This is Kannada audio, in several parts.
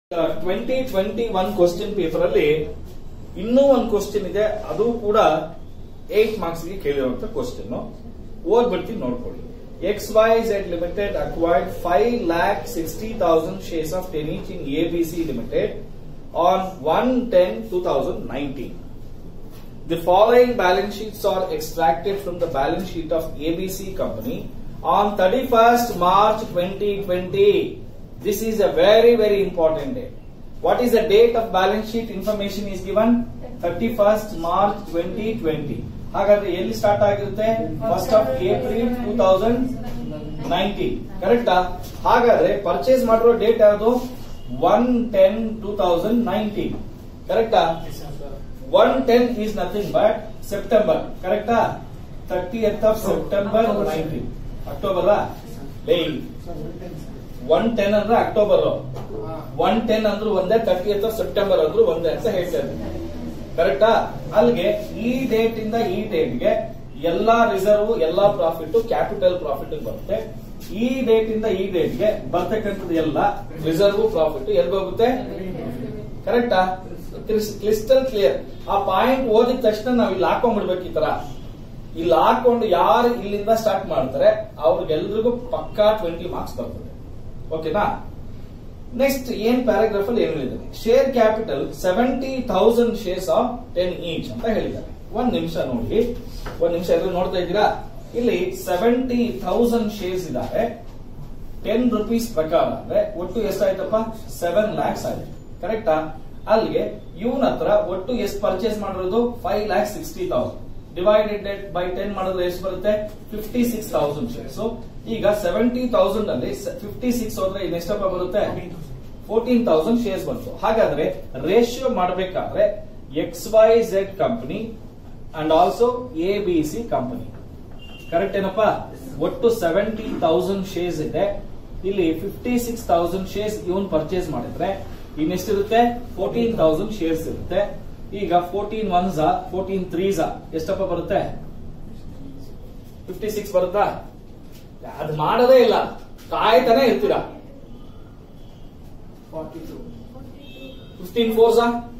Twenty twenty one question paper ಅಲ್ಲಿ ಇನ್ನೂ ಒಂದು ಕ್ವಶನ್ ಇದೆ ಅದು ಕೂಡ ಏಟ್ ಮಾರ್ಕ್ಸ್ ಗೆ ಕೇಳಿರುವಂತ ಕ್ವಶನ್ ಓದ್ಬಿಡ್ತೀನಿ ನೋಡ್ಕೊಳ್ಳಿ X Y Z limited acquired five lakh sixty thousand shares of ten each in ABC limited on one ten two thousand nineteen The following balance sheets are extracted from the balance sheet of ABC Company on 31st March 2020. This is a very, very important day. What is the date of balance sheet information is given? 31st March 2020. ಹಾಗಾದ್ರೆ ಎಲ್ಲಿ ಸ್ಟಾರ್ಟ್ ಆಗಿರುತ್ತೆ first of April two thousand nineteen ಕರೆಕ್ಟಾ ಹಾಗಾದ್ರೆ ಪರ್ಚೇಸ್ ಮಾಡಿರೋ ಡೇಟ್ ಯಾವುದು one ten two thousand nineteen ಕರೆಕ್ಟಾ one ten is nothing but September ಕರೆಕ್ಟಾ thirtieth of September nineteen October ಲೇ ಒನ್ ಟೆನ್ ಅಂದ್ರೆ ಅಕ್ಟೋಬರ್ ಒನ್ ಟೆನ್ ಅಂದ್ರೂ ಒಂದೇ ತರ್ಟಿ ಎತ್ ಆಫ್ ಸೆಪ್ಟೆಂಬರ್ ಅಂದ್ರೂ ಒಂದೇ ಅಂತ ಹೇಳ್ತಾ ಇದ್ದೀನಿ ಕರೆಕ್ಟಾ ಅಲ್ಲಿಗೆ ಈ ಡೇಟ್ ಇಂದ ಈ ಡೇಟ್ಗೆ ಎಲ್ಲಾ ರಿಸರ್ವ್ ಎಲ್ಲಾ ಪ್ರಾಫಿಟ್ ಕ್ಯಾಪಿಟಲ್ ಪ್ರಾಫಿಟ್ ಬರುತ್ತೆ ಈ ಡೇಟ್ ಇಂದ ಈ ಡೇಟ್ಗೆ ಬರ್ತಕ್ಕಂಥದ್ದು ಎಲ್ಲ ರಿಸರ್ವ್ ಪ್ರಾಫಿಟ್ ಎಲ್ಗೋಗುತ್ತೆ ಕರೆಕ್ಟಾ ಕ್ರಿಸ್ಟಲ್ ಕ್ಲಿಯರ್ ಆ ಪಾಯಿಂಟ್ ಓದಿದ ತಕ್ಷಣ ನಾವ್ ಇಲ್ಲಿ ಹಾಕೊಂಡ್ಬಿಡ್ಬೇಕು ಈ ತರ ಇಲ್ಲಿ ಹಾಕೊಂಡು ಯಾರು ಇಲ್ಲಿಂದ ಸ್ಟಾರ್ಟ್ ಮಾಡ್ತಾರೆ ಅವ್ರಿಗೆಲ್ರಿಗೂ ಪಕ್ಕಾ ಟ್ವೆಂಟಿ ಮಾರ್ಕ್ಸ್ ಬರ್ತದೆ ಓಕೆನಾ ನೆಕ್ಸ್ಟ್ ಏನ್ ಪ್ಯಾರಾಗ್ರಾಫ್ ಅಲ್ಲಿ ಏನು ಹೇಳಿದ್ದಾರೆ share capital seventy thousand shares of ten each ಅಂತ ಹೇಳಿದ್ದಾರೆ ಒಂದ್ ನಿಮಿಷ ನೋಡಿ ಒಂದ್ ನಿಮಿಷ ಎಲ್ಲರೂ ನೋಡ್ತಾ ಇದ್ದೀರಾ ಇಲ್ಲಿ ಸೆವೆಂಟಿ ಥೌಸಂಡ್ ಶೇರ್ಸ್ ಇದಾವೆ ಟೆನ್ ರುಪೀಸ್ ಪ್ರಕಾರ ಅಂದ್ರೆ ಒಟ್ಟು ಎಷ್ಟಾಯ್ತಪ್ಪ ಸೆವೆನ್ ಲ್ಯಾಕ್ಸ್ ಆಯ್ತು ಕರೆಕ್ಟಾ ಅಲ್ಲಿಗೆ ಇವನ ಹತ್ರ ಒಟ್ಟು ಎಷ್ಟು ಪರ್ಚೇಸ್ ಮಾಡಿರೋದು five lakh sixty thousand divided by ten ಮಾಡಿದ್ರೆ ಎಷ್ಟು ಬರುತ್ತೆ ಫಿಫ್ಟಿ ಸಿಕ್ಸ್ ತೌಸಂಡ್ ಶೇರ್ಸ್ ಈಗ ಸೆವೆಂಟಿ ತೌಸಂಡ್ ಅಲ್ಲಿ ಫಿಫ್ಟಿ ಸಿಕ್ಸ್ ಹೋದ್ರೆ ಇನ್ನೆಷ್ಟಪ್ಪ ಬರುತ್ತೆ ಫೋರ್ಟೀನ್ ತೌಸಂಡ್ ಶೇರ್ಸ್ ಬಂತು ಹಾಗಾದ್ರೆ ರೇಷಿಯೋ ಮಾಡಬೇಕಾದ್ರೆ X Y Z company and also A B C company correct ಏನಪ್ಪಾ ಒಟ್ಟು ಸೆವೆಂಟಿ ತೌಸಂಡ್ ಶೇರ್ಸ್ ಇದೆ ಇಲ್ಲಿ ಫಿಫ್ಟಿ ಸಿಕ್ಸ್ ತೌಸಂಡ್ ಶೇರ್ಸ್ ಇವನ್ ಪರ್ಚೇಸ್ ಮಾಡಿದ್ರೆ ಇನ್ನೆಷ್ಟಿರುತ್ತೆ ಫೋರ್ಟೀನ್ ತೌಸಂಡ್ ಶೇರ್ಸ್ ಇರುತ್ತೆ ಈಗ ಫೋರ್ಟೀನ್ ಒನ್ಸ ಫೋರ್ಟೀನ್ ತ್ರೀಸ ಎಷ್ಟಪ್ಪ ಬರುತ್ತೆ ಫಿಫ್ಟಿ ಸಿಕ್ಸ್ ಬರುತ್ತಾ ಅದು ಮಾಡೋದೇ ಇಲ್ಲ ಕಾಯ್ತಾನೆ ಇರ್ತೀರಾ ಫಿಫ್ಟೀನ್ ಫೋರ್ಸ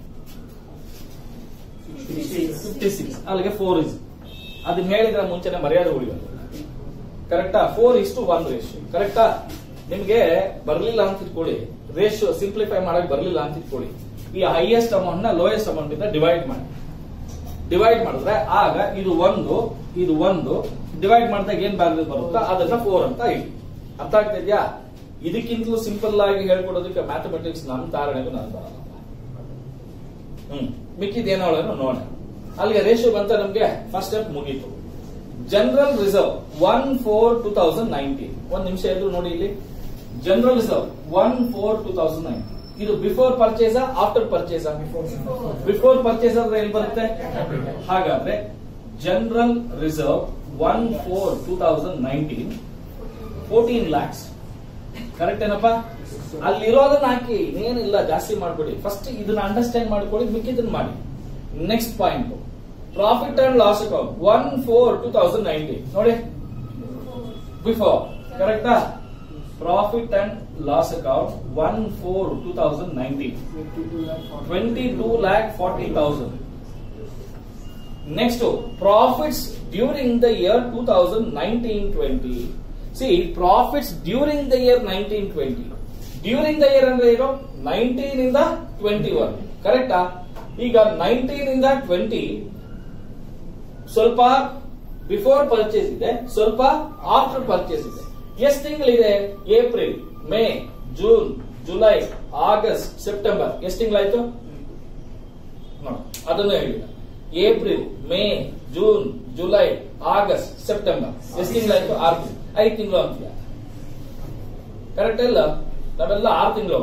ಫಿಫ್ಟಿ ಸಿಕ್ಸ್ ಅಲ್ಲಿಗೆ ಫೋರ್ ಇಸ್ ಅದನ್ನ ಹೇಳಿದ್ರೆ ಮುಂಚೆನೆ ಮರ್ಯಾದೆ ಉಳಿಯೋದು ಕರೆಕ್ಟಾ four is to one ratio ಕರೆಕ್ಟಾ ನಿಮ್ಗೆ ಬರ್ಲಿಲ್ಲ ಅಂತ ಇಟ್ಕೊಳ್ಳಿ ರೇಷಿಯೋ ಸಿಂಪ್ಲಿಫೈ ಮಾಡಕ್ ಬರ್ಲಿಲ್ಲ ಅಂತ ಇಟ್ಕೊಳ್ಳಿ ಈ ಹೈಯೆಸ್ಟ್ ಅಮೌಂಟ್ ನ ಲೋಯೆಸ್ಟ್ ಅಮೌಂಟ್ ಇಂದ ಡಿವೈಡ್ ಮಾಡಿ ಡಿವೈಡ್ ಮಾಡಿದ್ರೆ ಆಗ ಇದು ಒಂದು ಇದು ಒಂದು ಡಿವೈಡ್ ಮಾಡಿದಾಗ ಏನ್ ವ್ಯಾಲ್ಯೂ ಬರುತ್ತಾ ಅದನ್ನ ಫೋರ್ ಅಂತ ಇಡಿ ಅರ್ಥ ಆಗ್ತಾ ಇದೆಯಾ ಇದಕ್ಕಿಂತಲೂ ಸಿಂಪಲ್ ಆಗಿ ಹೇಳ್ಕೊಡೋದಕ್ಕೆ ಮ್ಯಾಥಮೆಟಿಕ್ಸ್ ನಮ್ ತಾರಣೆಗೂ ನಾನು ಬರಲ್ಲ ಹ್ಮ್ ಮಿಕ್ಕಿದ ಏನೋ ನೋಡೋಣ ಅಲ್ಲಿಗೆ ರೇಷಿಯೋ ಬಂತ ನಮ್ಗೆ ಫಸ್ಟ್ ಸ್ಟೆಪ್ ಮುಗೀತು general reserve one four two thousand nineteen ಒಂದ್ ನಿಮಿಷ ಎದ್ರು ನೋಡಿ ಇಲ್ಲಿ general reserve one four two thousand nineteen ಇದು before purchase after purchase before purchase ಅಂದ್ರೆ ಎಲ್ಲಿ ಬರುತ್ತೆ ಹಾಗಾದ್ರೆ general reserve one four two thousand nineteen fourteen lakhs correct ಏನಪ್ಪಾ ಅಲ್ಲಿರೋದನ್ನ ಹಾಕಿ ಏನಿಲ್ಲ ಜಾಸ್ತಿ ಮಾಡ್ಬೇಡಿ ಫಸ್ಟ್ ಇದನ್ನ ಅಂಡರ್ಸ್ಟ್ಯಾಂಡ್ ಮಾಡ್ಕೊಳ್ಳಿ ಮಿಕ್ಕಿದನ್ನ ಮಾಡಿ next point profit and loss account one four two thousand nineteen ನೋಡಿ ಬಿಫೋರ್ ಕರೆಕ್ಟಾ profit and loss account one four two thousand nineteen twenty two lakh forty thousand next profits during the year two thousand nineteen twenty C profits during the year nineteen twenty during the year ಅಂದ್ರೆ ಏನು ನೈನ್ಟೀನ್ ಇಂದ ಟ್ವೆಂಟಿ ಒನ್ ಕರೆಕ್ಟಾ ಈಗ ನೈನ್ಟೀನ್ ಇಂದ ಟ್ವೆಂಟಿ ಸ್ವಲ್ಪ ಬಿಫೋರ್ ಪರ್ಚೇಸ್ ಇದೆ ಸ್ವಲ್ಪ ಆಫ್ಟರ್ ಪರ್ಚೇಸ್ ಇದೆ ಎಷ್ಟು ತಿಂಗಳಿದೆ April May June July August September ಎಷ್ಟು ತಿಂಗಳಾಯ್ತು ನೋಡಿ ಅದನ್ನು ಹೇಳಿಲ್ಲ April May June July August September ಎಷ್ಟು ತಿಂಗಳಾಯ್ತು ಆರು ತಿಂಗಳು ಐದು ತಿಂಗಳು ಅಂತೀಯ ಕರೆಕ್ಟ್ ಇಲ್ಲ ನಾವೆಲ್ಲ ಆರು ತಿಂಗಳು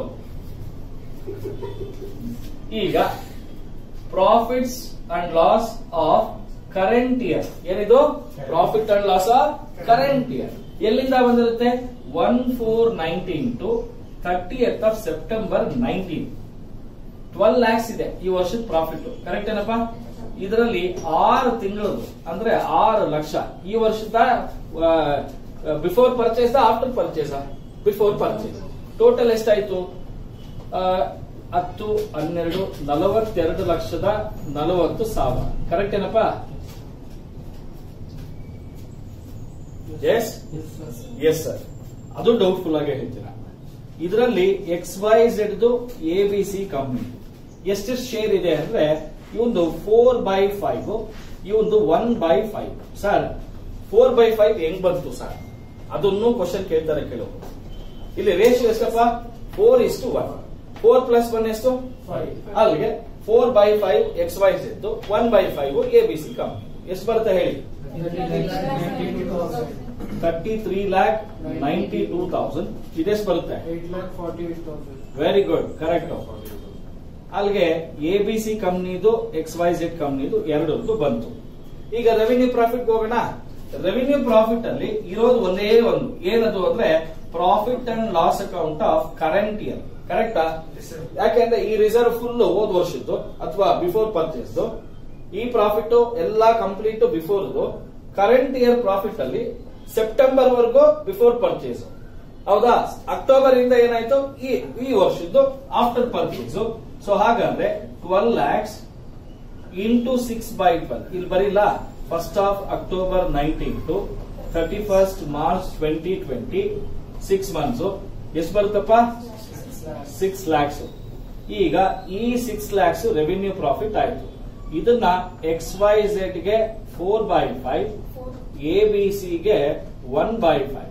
ಈಗ profits and loss of current year ಏನಿದು profit and loss of current year ಎಲ್ಲಿಂದ ಬಂದಿರುತ್ತೆ one four nineteen to thirtieth of September nineteen twelve lakhs ಇದೆ ಈ ವರ್ಷದ ಪ್ರಾಫಿಟ್ ಕರೆಕ್ಟ್ ಏನಪ್ಪಾ ಇದರಲ್ಲಿ ಆರು ತಿಂಗಳದು ಅಂದ್ರೆ ಆರು ಲಕ್ಷ ಈ ವರ್ಷದ before purchase after purchase before purchase total ಎಷ್ಟಾಯ್ತು ಆ, ಹತ್ತು ಹನ್ನೆರಡು ನಲವತ್ತೆರಡು ಲಕ್ಷದ ನಲವತ್ತು ಸಾವಿರ ಕರೆಕ್ಟ್ ಏನಪ್ಪಾ ಎಸ್ ಎಸ್ ಸರ್ ಅದು ಡೌಟ್ಫುಲ್ ಆಗಿ ಹೇಳ್ತೀರಾ ಇದರಲ್ಲಿ X Y Z A B C company ಎಷ್ಟೆಷ್ಟು ಶೇರ್ ಇದೆ ಅಂದ್ರೆ ಇವಂದು ಫೋರ್ ಬೈ ಫೈವ್ ಇವಂದು one by five sir four by five ಹೆಂಗ್ ಬಂತು ಸರ್ ಅದನ್ನು ಕ್ವಶನ್ ಕೇಳ್ತಾರೆ ಕೆಲವು ಇಲ್ಲಿ ರೇಷಿಯೋ ಎಷ್ಟಪ್ಪ four is to one four plus one ಎಷ್ಟು ಅಲ್ಲಿಗೆ four by five X Y Z one by five A B C company ಎಷ್ಟು ಬರುತ್ತೆ ಹೇಳಿ thirty three lakh ninety two thousand ಇದೆಷ್ಟು ಬರುತ್ತೆ ವೆರಿ ಗುಡ್ ಕರೆಕ್ಟ್ ಅಲ್ಲಿಗೆ ಎ ಬಿ ಸಿ ಕಂಪ್ನಿದು ಎಕ್ಸ್ ವೈ ಝೆಡ್ ಕಂಪ್ನಿದು ಎರಡರದ್ದು ಬಂತು ಈಗ ರೆವಿನ್ಯೂ ಪ್ರಾಫಿಟ್ ಹೋಗೋಣ ರೆವಿನ್ಯೂ ಪ್ರಾಫಿಟ್ ಅಲ್ಲಿ ಇರೋದು ಒಂದೇ ಒಂದು ಏನದು ಅಂದ್ರೆ profit and loss account of current year ಕರೆಕ್ಟಾ ಯಾಕೆಂದ್ರೆ ಈ ರಿಸರ್ವ್ ಫುಲ್ ಹೋದ್ ವರ್ಷದ್ದು ಅಥವಾ ಬಿಫೋರ್ ಪರ್ಚೇಸ್ ಈ ಪ್ರಾಫಿಟ್ ಎಲ್ಲಾ complete before current year profit ಅಲ್ಲಿ ಸೆಪ್ಟೆಂಬರ್ ವರೆಗೂ ಬಿಫೋರ್ ಪರ್ಚೇಸ್ ಹೌದಾ ಅಕ್ಟೋಬರ್ ಇಂದ ಏನಾಯ್ತು ಈ ಈ ವರ್ಷದ್ದು ಆಫ್ಟರ್ ಪರ್ಚೇಸ್ ಸೊ ಹಾಗಾದ್ರೆ twelve lakhs into six by twelve ಇಲ್ಲಿ ಬರಿಲ್ಲ first of October nineteen to thirty first March twenty twenty six months ಎಷ್ಟು ಬರುತ್ತಪ್ಪ ಸಿಕ್ಸ್ ಲ್ಯಾಕ್ಸ್ ಈಗ ಈ ಸಿಕ್ಸ್ ಲ್ಯಾಕ್ಸ್ ರೆವಿನ್ಯೂ ಪ್ರಾಫಿಟ್ ಆಯ್ತು ಇದನ್ನ ಎಕ್ಸ್ ವೈ ಝೆಡ್ ಗೆ four by five A B C ಗೆ one by five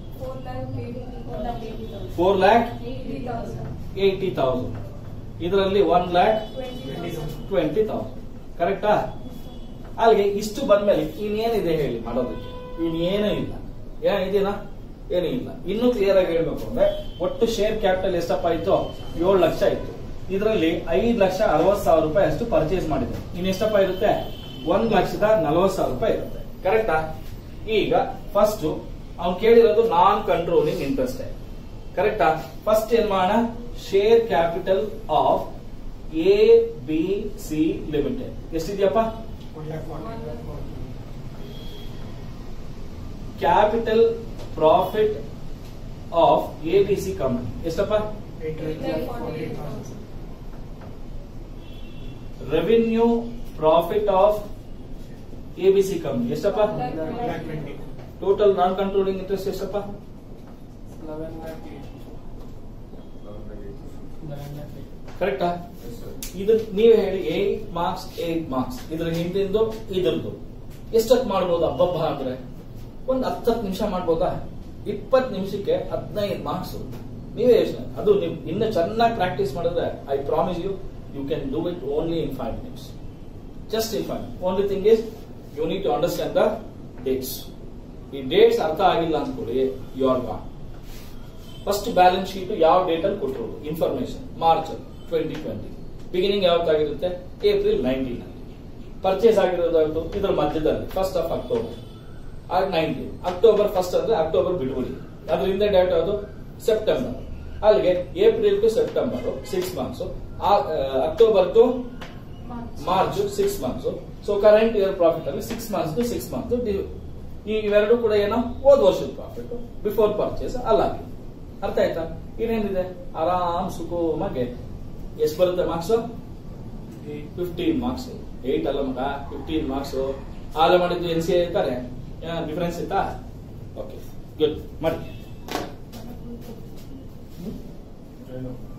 four lakh eighty thousand ಇದರಲ್ಲಿ ಒನ್ ಲ್ಯಾಕ್ ಟ್ವೆಂಟಿ ತೌಸಂಡ್ ಕರೆಕ್ಟಾ ಅಲ್ಲಿಗೆ ಇಷ್ಟು ಬಂದ್ಮೇಲೆ ಇನ್ನೇನಿದೆ ಹೇಳಿ ಮಾಡೋದಕ್ಕೆ ಇನ್ನೇನೂ ಇಲ್ಲ ಏನಿದೆನಾ ಏನೂ ಇಲ್ಲ ಇನ್ನೂ ಕ್ಲಿಯರ್ ಆಗಿ ಹೇಳ್ಬೇಕು ಅಂದ್ರೆ ಒಟ್ಟು ಶೇರ್ ಕ್ಯಾಪಿಟಲ್ ಎಷ್ಟಪ್ಪ ಆಯ್ತು ಏಳು ಲಕ್ಷ ಇತ್ತು ಇದರಲ್ಲಿ ಐದು ಲಕ್ಷ ಅರವತ್ ಸಾವಿರ ರೂಪಾಯಿ ಅಷ್ಟು ಪರ್ಚೇಸ್ ಮಾಡಿದೆ ಇನ್ನೆಷ್ಟಪ್ಪ ಇರುತ್ತೆ ಒಂದ್ ಲಕ್ಷದ ನಲವತ್ ಸಾವಿರ ರೂಪಾಯಿ ಇರುತ್ತೆ ಕರೆಕ್ಟಾ ಈಗ ಫಸ್ಟ್ ಅವ್ನು ಕೇಳಿರೋದು ನಾನ್ ಕಂಟ್ರೋಲಿಂಗ್ ಇಂಟ್ರೆಸ್ಟ್ ಕರೆಕ್ಟಾ ಫಸ್ಟ್ ಏನ್ ಮಾಡೋಣ share capital of A B C limited ಎಷ್ಟಿದೆಯಪ್ಪ capital profit of A B C company ಎಷ್ಟಪ್ಪ revenue profit of A B C company ಎಷ್ಟಪ್ಪ ಟೋಟಲ್ ನಾನ್ ಕಂಟ್ರೋಲಿಂಗ್ ಇಂಟ್ರೆಸ್ಟ್ ಎಷ್ಟಪ್ಪ ಕರೆಕ್ಟಾ ಇದು ನೀವೇ ಹೇಳಿ ಏಟ್ ಮಾರ್ಕ್ಸ್ ಏಟ್ ಮಾರ್ಕ್ಸ್ ಇದ್ರ ಹಿಂದಿಂದು ಇದ್ರದ್ದು ಎಷ್ಟೊತ್ತು ಮಾಡ್ಬೋದು ಹಬ್ಬಬ್ಬ ಅಂದ್ರೆ ಒಂದ್ ಹತ್ತತ್ತು ನಿಮಿಷ ಮಾಡ್ಬೋದಾ ಇಪ್ಪತ್ತು ನಿಮಿಷಕ್ಕೆ ಹದಿನೈದು ಮಾರ್ಕ್ಸ್ ನೀವೇ ಯೋಚನೆ ಅದು ನೀವು ಇನ್ನು ಚೆನ್ನಾಗಿ ಪ್ರಾಕ್ಟೀಸ್ ಮಾಡಿದ್ರೆ I promise you you can do it only in five minutes just in five only thing is you need to understand the dates ಈ ಡೇಟ್ಸ್ ಅರ್ಥ ಆಗಿಲ್ಲ ಅನ್ಕೊಳ್ಳಿ you are gone first balance sheet ಯಾವ ಡೇಟ್ ಅಲ್ಲಿ ಕೊಟ್ಟಿರೋದು information March twenty twenty beginning ಯಾವತ್ತಾಗಿರುತ್ತೆ ಏಪ್ರಿಲ್ ನೈನ್ಟೀನ್ ಅಲ್ಲಿ ಪರ್ಚೇಸ್ ಆಗಿರೋದು ಯಾವ್ದು? ಇದ್ರ ಮಧ್ಯದಲ್ಲಿ ಫಸ್ಟ್ ಆಫ್ ಅಕ್ಟೋಬರ್ ಆಗ ನೈನ್ಟೀನ್ ಅಕ್ಟೋಬರ್ ಫಸ್ಟ್ ಅಂದ್ರೆ ಅಕ್ಟೋಬರ್ ಬಿಡುಗಡೆ ಅದರಿಂದ ಡೇಟ್ ಯಾವುದು ಸೆಪ್ಟೆಂಬರ್ ಅಲ್ಲಿಗೆ April to September six months October to March six months so current year profit ಅಲ್ಲಿ six months to six month ಈ ಇವೆರಡು ಕೂಡ ಏನೋ ಹೋದ್ ವರ್ಷದ ಪ್ರಾಫಿಟ್ ಬಿಫೋರ್ ಪರ್ಚೇಸ್ ಅಲ್ಲಾಗಿ ಅರ್ಥ ಆಯ್ತಾ ಇನ್ನೇನಿದೆ ಆರಾಮ್ ಸುಖವಾಗಿ ಎಷ್ಟು ಬರುತ್ತೆ ಮಾರ್ಕ್ಸ್ ಫಿಫ್ಟೀನ್ ಮಾರ್ಕ್ಸ್ ಏಟ್ ಅಲ್ಲ ಮಗ ಫಿಫ್ಟೀನ್ ಮಾರ್ಕ್ಸ್ ಆಲ ಮಾಡಿದ್ದು ಎನ್ ಸಿ ಇರ್ತಾರೆ ಡಿಫರೆನ್ಸ್ ಇತ್ತಾ ಓಕೆ ಗುಡ್ ಮಾಡಿ ಹ್ಮ್?